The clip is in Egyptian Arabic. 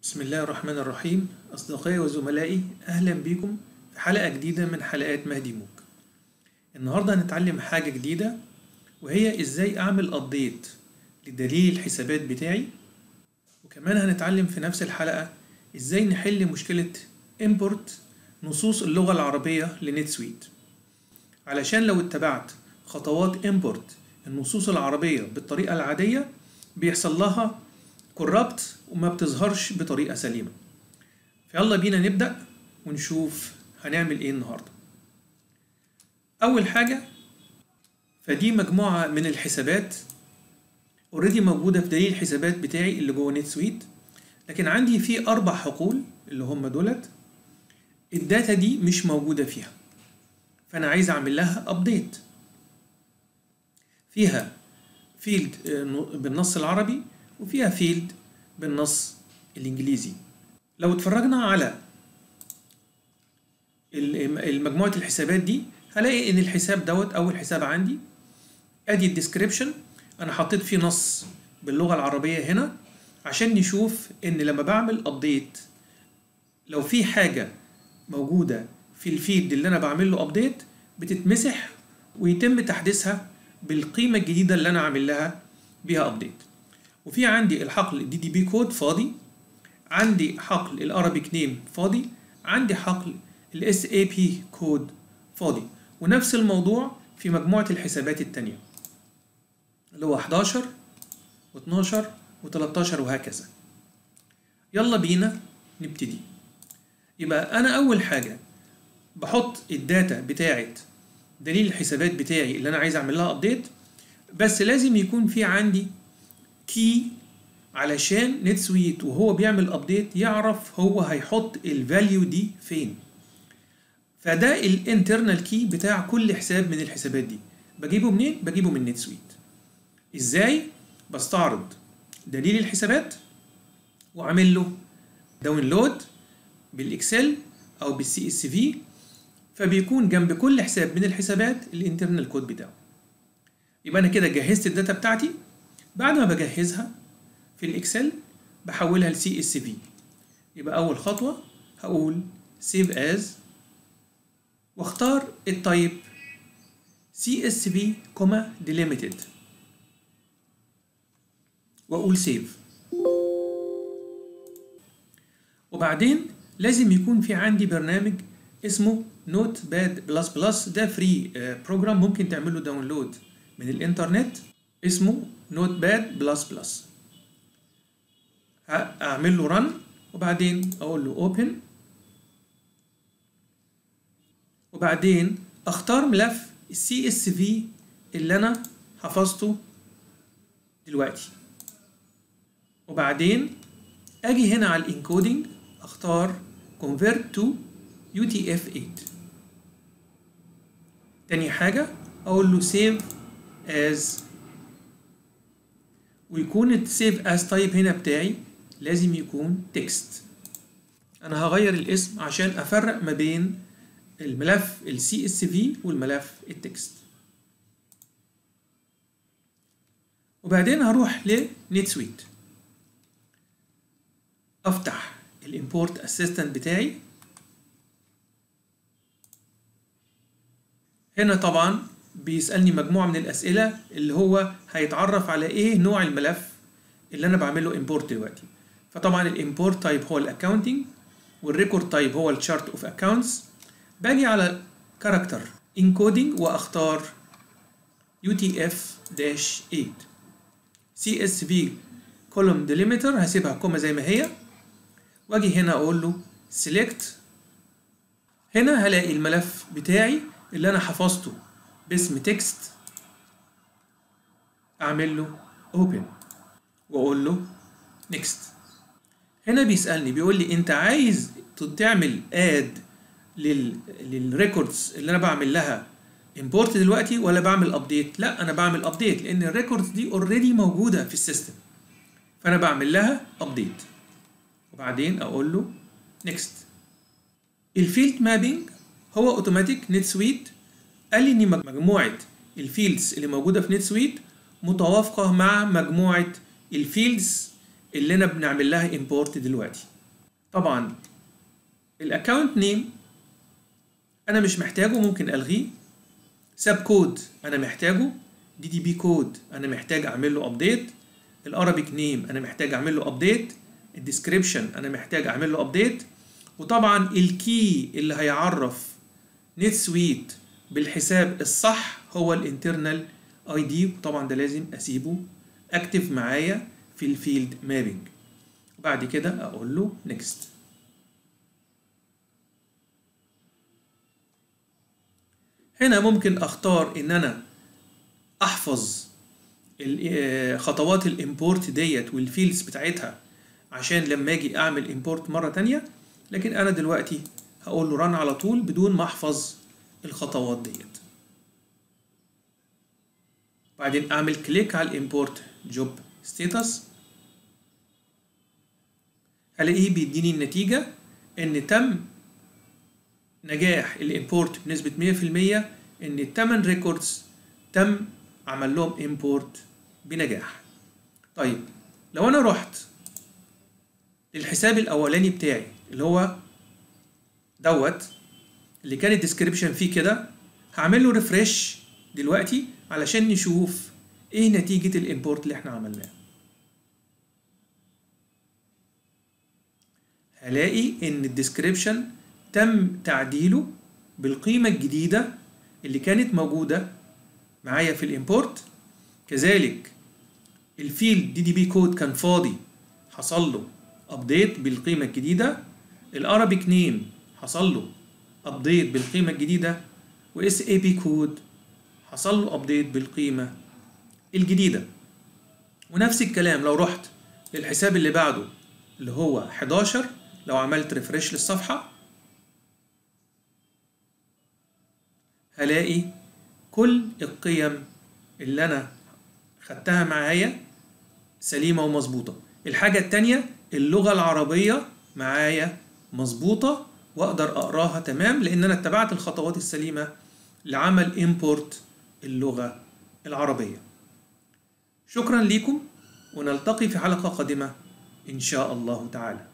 بسم الله الرحمن الرحيم أصدقائي وزملائي أهلا بكم في حلقة جديدة من حلقات مهدي موك النهاردة هنتعلم حاجة جديدة وهي إزاي أعمل أبديت لدليل الحسابات بتاعي وكمان هنتعلم في نفس الحلقة إزاي نحل مشكلة import نصوص اللغة العربية لنت سويت علشان لو اتبعت خطوات import النصوص العربية بالطريقة العادية بيحصل لها كورابت وما بتظهرش بطريقة سليمة فيلا بينا نبدأ ونشوف هنعمل ايه النهاردة أول حاجة فدي مجموعة من الحسابات اوريدي موجودة في دليل الحسابات بتاعي اللي جوه نت سويت لكن عندي في أربع حقول اللي هم دولت الداتا دي مش موجودة فيها فأنا عايز أعمل لها أبديت فيها فيلد بالنص العربي وفيها فيلد بالنص الإنجليزي لو اتفرجنا على مجموعة الحسابات دي هلاقي إن الحساب دوت أول حساب عندي أدي الديسكريبشن أنا حطيت فيه نص باللغة العربية هنا عشان نشوف إن لما بعمل أبديت لو في حاجة موجودة في الفيد اللي أنا بعمل له أبديت بتتمسح ويتم تحديثها بالقيمة الجديدة اللي أنا عامل لها بيها أبديت وفي عندي الحقل دي دي بي كود فاضي عندي حقل الارابيك نيم فاضي عندي حقل الاس اي بي كود فاضي ونفس الموضوع في مجموعة الحسابات التانية اللي هو 11 و12 و13 وهكذا يلا بينا نبتدي يبقى انا اول حاجة بحط الداتا بتاعت دليل الحسابات بتاعي اللي انا عايز اعمل لها ابديت بس لازم يكون في عندي كي علشان نت سويت وهو بيعمل ابديت يعرف هو هيحط الفاليو دي فين فده الانترنال كي بتاع كل حساب من الحسابات دي بجيبه منين بجيبه من نت سويت ازاي بستعرض دليل الحسابات واعمل له داونلود بالاكسل او بالسي اس في فبيكون جنب كل حساب من الحسابات الانترنال كود بتاعه يبقى انا كده جهزت الداتا بتاعتي بعد ما بجهزها في الاكسل بحولها لسي اس في يبقى اول خطوه هقول سيف از واختار التايب سي اس في كوما ديليميتد واقول سيف وبعدين لازم يكون في عندي برنامج اسمه نوت باد بلس بلس ده فري بروجرام ممكن تعمله داونلود من الانترنت اسمه نوت باد بلس بلس اعمل له رن وبعدين اقول له اوبن وبعدين اختار ملف السي اس في اللي انا حفظته دلوقتي وبعدين اجي هنا على الانكودنج اختار convert to UTF-8 تاني حاجة اقول له save as ويكون السيف از تايب هنا بتاعي لازم يكون تكست انا هغير الاسم عشان افرق ما بين الملف السي اس في والملف التكست وبعدين هروح لنت سويت افتح الامبورت اسيستنت بتاعي هنا طبعا بيسألني مجموعة من الأسئلة اللي هو هيتعرف على إيه نوع الملف اللي أنا بعمله import دلوقتي فطبعا الامبورت تايب هو الاكونتنج والريكورد تايب هو الشارت اوف اكونتس باجي على كاركتر انكودنج واختار UTF-8 CSV column delimiter هسيبها كوما زي ما هي واجي هنا اقول له select هنا هلاقي الملف بتاعي اللي انا حفظته باسم تكست اعمل له open واقول له next هنا بيسالني بيقول لي انت عايز تعمل اد لل للريكوردز اللي انا بعمل لها امبورت دلوقتي ولا بعمل ابديت لا انا بعمل ابديت لان الريكوردز دي اوريدي موجوده في السيستم فانا بعمل لها ابديت وبعدين اقول له next الفيلد مابينج هو اوتوماتيك نت سويت قال لي ان مجموعه الفيلدز اللي موجوده في نت سويت متوافقه مع مجموعه الفيلدز اللي انا بنعمل لها امبورت دلوقتي طبعا الاكونت نيم انا مش محتاجه ممكن الغيه ساب كود انا محتاجه دي دي بي كود انا محتاج اعمل له ابديت الارابيك نيم انا محتاج اعمل له ابديت الديسكريبشن انا محتاج اعمل له ابديت وطبعا الكي اللي هيعرف نت سويت بالحساب الصح هو الانترنال اي دي وطبعا ده لازم اسيبه اكتف معايا في الفيلد مابينج وبعد كده اقول له نيكست هنا ممكن اختار ان انا احفظ خطوات الامبورت ديت والفيلدز بتاعتها عشان لما اجي اعمل امبورت مره تانية لكن انا دلوقتي هقول له رن على طول بدون ما احفظ الخطوات ديت بعدين اعمل كليك على الامبورت جوب ستيتس هلاقيه بيديني النتيجة ان تم نجاح الامبورت بنسبة 100% ان التمن ريكوردز تم عمل لهم امبورت بنجاح طيب لو انا رحت للحساب الاولاني بتاعي اللي هو دوت اللي كان الديسكريبشن فيه كده هعمل له ريفرش دلوقتي علشان نشوف ايه نتيجة الامبورت اللي احنا عملناه هلاقي ان الديسكريبشن تم تعديله بالقيمة الجديدة اللي كانت موجودة معايا في الامبورت كذلك الفيلد دي دي بي كود كان فاضي حصل له ابديت بالقيمة الجديدة الارابيك نيم حصل له ابديت بالقيمة الجديدة واس اي بي كود حصل له ابديت بالقيمة الجديدة ونفس الكلام لو رحت للحساب اللي بعده اللي هو 11 لو عملت ريفرش للصفحة هلاقي كل القيم اللي أنا خدتها معايا سليمة ومظبوطة الحاجة التانية اللغة العربية معايا مظبوطة وأقدر أقراها تمام لأن أنا اتبعت الخطوات السليمة لعمل إمبورت اللغة العربية شكرا لكم ونلتقي في حلقة قادمة إن شاء الله تعالى